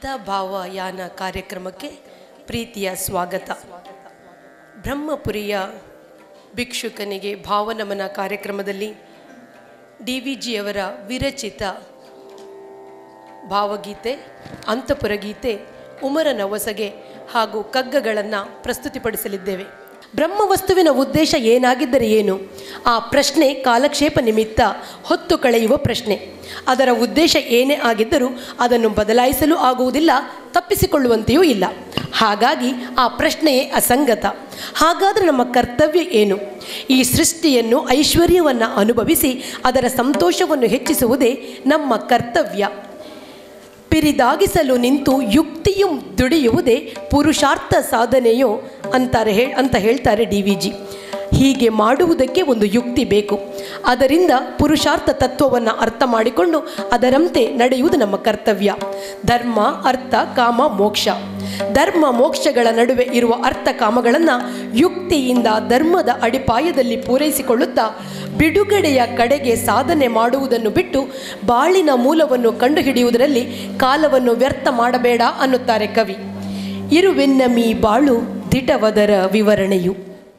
ಅರ್ಥ ಭಾವಯಾನ ಕಾರ್ಯಕ್ರಮಕ್ಕೆ ಪ್ರೀತಿಯ ಸ್ವಾಗತ ಬ್ರಹ್ಮಪುರಿಯ ಭಿಕ್ಷುಕನಿಗೆ ಭಾವನಮನ ಕಾರ್ಯಕ್ರಮದಲ್ಲಿ ಡಿ ವಿ ಜಿಯವರ ವಿರಚಿತ ಭಾವಗೀತೆ ಅಂತಪುರ ಗೀತೆ ಉಮರನ ಹೊಸಗೆ ಹಾಗೂ ಕಗ್ಗಗಳನ್ನು ಪ್ರಸ್ತುತಿಪಡಿಸಲಿದ್ದೇವೆ ಬ್ರಹ್ಮವಸ್ತುವಿನ ಉದ್ದೇಶ ಏನಾಗಿದ್ದರೆ ಏನು ಆ ಪ್ರಶ್ನೆ ಕಾಲಕ್ಷೇಪ ನಿಮಿತ್ತ ಹೊತ್ತು ಕಳೆಯುವ ಪ್ರಶ್ನೆ ಅದರ ಉದ್ದೇಶ ಏನೇ ಆಗಿದ್ದರೂ ಅದನ್ನು ಬದಲಾಯಿಸಲು ಆಗುವುದಿಲ್ಲ ತಪ್ಪಿಸಿಕೊಳ್ಳುವಂತೆಯೂ ಇಲ್ಲ ಹಾಗಾಗಿ ಆ ಪ್ರಶ್ನೆಯೇ ಅಸಂಗತ ಹಾಗಾದರೆ ನಮ್ಮ ಕರ್ತವ್ಯ ಏನು ಈ ಸೃಷ್ಟಿಯನ್ನು ಐಶ್ವರ್ಯವನ್ನು ಅನುಭವಿಸಿ ಅದರ ಸಂತೋಷವನ್ನು ಹೆಚ್ಚಿಸುವುದೇ ನಮ್ಮ ಕರ್ತವ್ಯ ಪಿರಿದಾಗಿಸಲು ನಿಂತು ಯುಕ್ತಿಯು ದುಡಿಯುವುದೇ ಪುರುಷಾರ್ಥ ಸಾಧನೆಯೋ ಅಂತಾರೆ ಹೇ ಅಂತ ಹೇಳ್ತಾರೆ ಡಿ ವಿ ಜಿ ಹೀಗೆ ಮಾಡುವುದಕ್ಕೆ ಒಂದು ಯುಕ್ತಿ ಬೇಕು ಅದರಿಂದ ಪುರುಷಾರ್ಥ ತತ್ವವನ್ನು ಅರ್ಥ ಮಾಡಿಕೊಂಡು ಅದರಂತೆ ನಡೆಯುವುದು ನಮ್ಮ ಕರ್ತವ್ಯ ಧರ್ಮ ಅರ್ಥ ಕಾಮ ಮೋಕ್ಷ ಧರ್ಮ ಮೋಕ್ಷಗಳ ನಡುವೆ ಇರುವ ಅರ್ಥ ಕಾಮಗಳನ್ನು ಯುಕ್ತಿಯಿಂದ ಧರ್ಮದ ಅಡಿಪಾಯದಲ್ಲಿ ಪೂರೈಸಿಕೊಳ್ಳುತ್ತಾ ಬಿಡುಗಡೆಯ ಕಡೆಗೆ ಸಾಧನೆ ಮಾಡುವುದನ್ನು ಬಿಟ್ಟು ಬಾಳಿನ ಮೂಲವನ್ನು ಕಂಡುಹಿಡಿಯುವುದರಲ್ಲಿ ಕಾಲವನ್ನು ವ್ಯರ್ಥ ಮಾಡಬೇಡ ಅನ್ನುತ್ತಾರೆ ಕವಿ ಇರುವೆನ್ನಮಿ ಬಾಳು ದಿಟವದರ ವಿವರಣೆಯು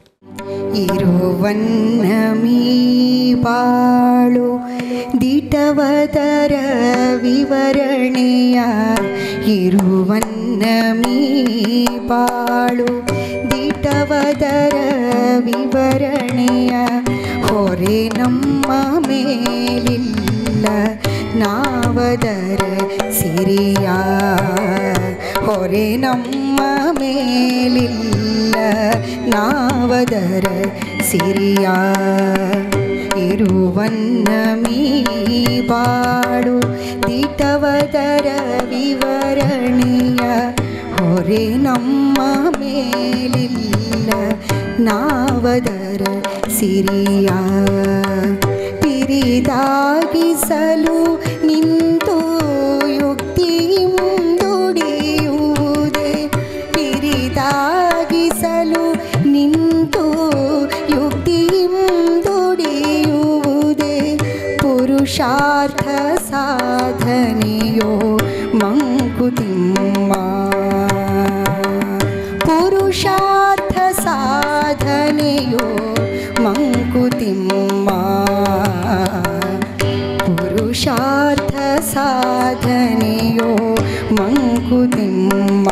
ಇರುವನ್ನ ಮೀ ಬಾಳು ದಿಟವದರ ವಿವರಣೆಯ ಇರುವನ್ನ ಮೀ ಬಾಳು ದಿಟವದರ ವಿವರಣೆಯ ಹೊರೆ ನಮ್ಮ ಮೇಲಿಲ್ಲ ನಾವದರ ಸಿರಿಯ ಹೊರೆ ನಮ್ಮ ಮೇಲಿಲ್ಲ ನಾವದರ ಸಿರಿಯ ಇರುವನ್ನ ಮೀ ಬಾಳು ದಿಟವದರ ವಿವರಣೆಯ ಹೊರೆ ನಮ್ಮ ಮೇಲಿಲ್ಲ ನಾವದರ ಸಿರಿಯ ಪಿರಿದಾಗಿಸಲು ನಿಂತು ಯುಕ್ತಿ ದುಡಿಯುವುದೇ ಪಿರಿದಾಗಿಸಲು ನಿಂತು ಯುಕ್ತಿ ದುಡಿಯುವುದೇ ಪುರುಷಾರ್ಥ ಸಾಧನೆಯೋ ಮಂಕುತಿಮ್ಮ ಪುರುಷಾರ್ಥ ಸಾಧನೆಯೋ ಮಂಕುತಿಮ್ಮ ಪುರುಷಾರ್ಥ ಸಾಧನೆಯೋ ಮಂಕುತಿಮ್ಮ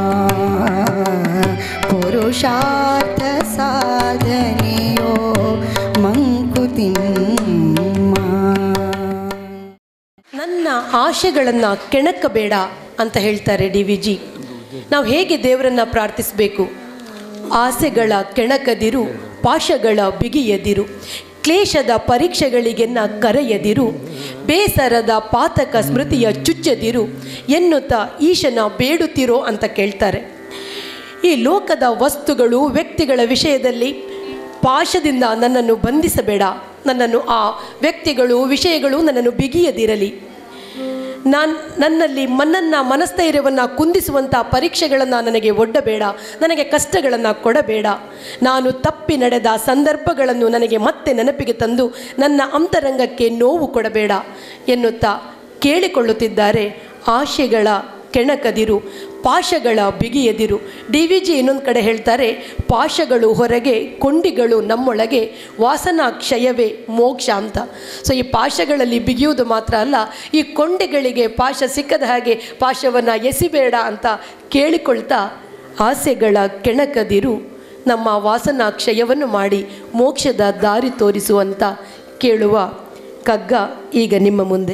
ಪುರುಷಾರ್ಥ ಸಾಧನೆಯೋ ಮಂಕುತಿಮ್ಮ ನನ್ನ ಆಶೆಗಳನ್ನು ಕೆಣಕಬೇಡ ಅಂತ ಹೇಳ್ತಾರೆ ಡಿ ವಿ ಜಿ ನಾವು ಹೇಗೆ ದೇವರನ್ನು ಪ್ರಾರ್ಥಿಸಬೇಕು ಆಸೆಗಳ ಕೆಣಕದಿರು ಪಾಶಗಳ ಬಿಗಿಯದಿರು ಕ್ಲೇಶದ ಪರೀಕ್ಷೆಗಳಿಗೆನ್ನ ಕರೆಯದಿರು ಬೇಸರದ ಪಾತಕ ಸ್ಮೃತಿಯ ಚುಚ್ಚದಿರು ಎನ್ನುತ್ತಾ ಈಶನ ಬೇಡುತ್ತಿರೋ ಅಂತ ಕೇಳ್ತಾರೆ ಈ ಲೋಕದ ವಸ್ತುಗಳು ವ್ಯಕ್ತಿಗಳ ವಿಷಯದಲ್ಲಿ ಪಾಶದಿಂದ ನನ್ನನ್ನು ಬಂಧಿಸಬೇಡ ನನ್ನನ್ನು ಆ ವ್ಯಕ್ತಿಗಳು ವಿಷಯಗಳು ನನ್ನನ್ನು ಬಿಗಿಯದಿರಲಿ ನಾನು ನನ್ನಲ್ಲಿ ಮನ್ನನ್ನು ಮನಸ್ಥೈರ್ಯವನ್ನು ಕುಂದಿಸುವಂಥ ಪರೀಕ್ಷೆಗಳನ್ನು ನನಗೆ ಒಡ್ಡಬೇಡ ನನಗೆ ಕಷ್ಟಗಳನ್ನು ಕೊಡಬೇಡ ನಾನು ತಪ್ಪಿ ನಡೆದ ಸಂದರ್ಭಗಳನ್ನು ನನಗೆ ಮತ್ತೆ ನೆನಪಿಗೆ ತಂದು ನನ್ನ ಅಂತರಂಗಕ್ಕೆ ನೋವು ಕೊಡಬೇಡ ಎನ್ನುತ್ತಾ ಕೇಳಿಕೊಳ್ಳುತ್ತಿದ್ದಾರೆ ಆಶೆಗಳ ಕೆಣಕದಿರು ಪಾಶಗಳ ಬಿಗಿಯದಿರು ಡಿ ವಿ ಜಿ ಇನ್ನೊಂದು ಕಡೆ ಹೇಳ್ತಾರೆ ಪಾಶಗಳು ಹೊರಗೆ ಕೊಂಡಿಗಳು ನಮ್ಮೊಳಗೆ ವಾಸನಾ ಕ್ಷಯವೇ ಮೋಕ್ಷ ಅಂತ ಸೊ ಈ ಪಾಶಗಳಲ್ಲಿ ಬಿಗಿಯುವುದು ಮಾತ್ರ ಅಲ್ಲ ಈ ಕೊಂಡಿಗಳಿಗೆ ಪಾಶ ಸಿಕ್ಕದ ಹಾಗೆ ಪಾಶವನ್ನು ಎಸಿಬೇಡ ಅಂತ ಕೇಳಿಕೊಳ್ತಾ ಆಸೆಗಳ ಕೆಣಕದಿರು ನಮ್ಮ ವಾಸನಾ ಕ್ಷಯವನ್ನು ಮಾಡಿ ಮೋಕ್ಷದ ದಾರಿ ತೋರಿಸುವಂತ ಕೇಳುವ ಕಗ್ಗ ಈಗ ನಿಮ್ಮ ಮುಂದೆ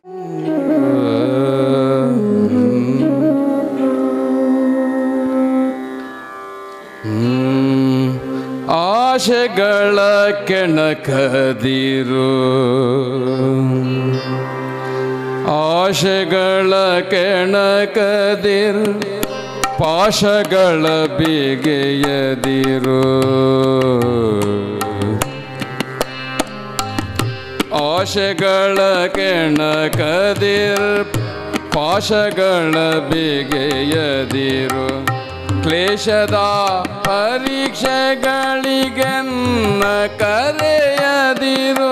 ಹ್ಮ್. ಆಶೆಗಳ ಕೆಣಕದಿರು ಆಶೆಗಳ ಕೆಣಕದಿರು ಪಾಶಗಳ ಬಿಗೆಯದಿರು ಆಶೆಗಳ ಕೆಣಕದಿರ್ ಪಾಶಗಳ ಬಿಗೆಯದಿರು ಕ್ಲೇಶದ ಪರೀಕ್ಷೆಗಳಿಗೆನ್ನ ಕರೆಯದಿರೋ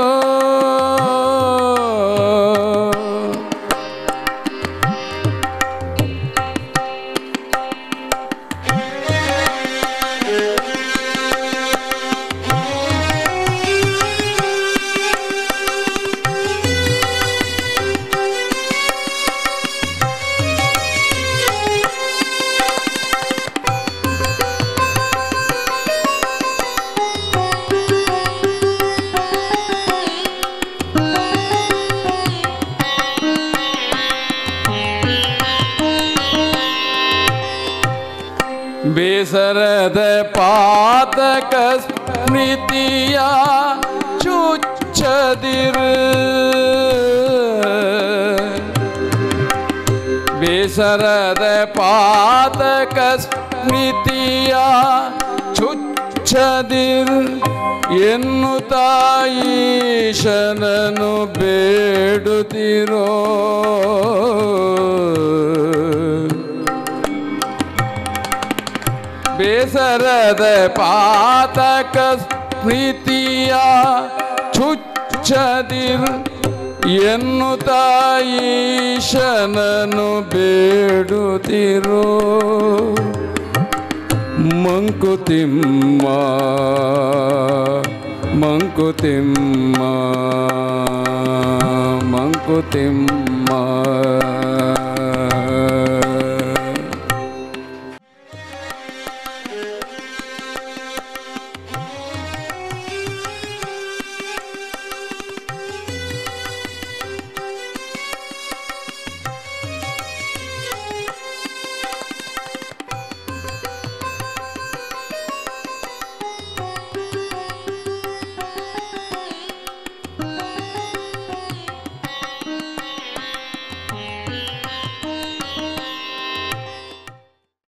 ಬೇಸರದ ಪಾತಕ ಸ್ಮೃತಿಯ ಚುಚ್ಚದಿರು ಬೇಸರದ ಪಾತಕ ಸ್ಮೃತಿಯ ಚುಚ್ಚದಿರು ಎನ್ನು ತಾಯೀಶನನು ಬೇಡುತ್ತಿರೋ ಬೇಸರದ ಪಾತಕ ಸ್ಮೃತಿಯ ಚುಚ್ಚದಿರ್ ಎನ್ನು ತಾಯೀಶನನು ಬೇಡುತ್ತಿರೋ ಮಂಕುತಿಮ್ಮ ಮಂಕುತಿಮ್ಮ ಮಂಕುತಿಮ್ಮ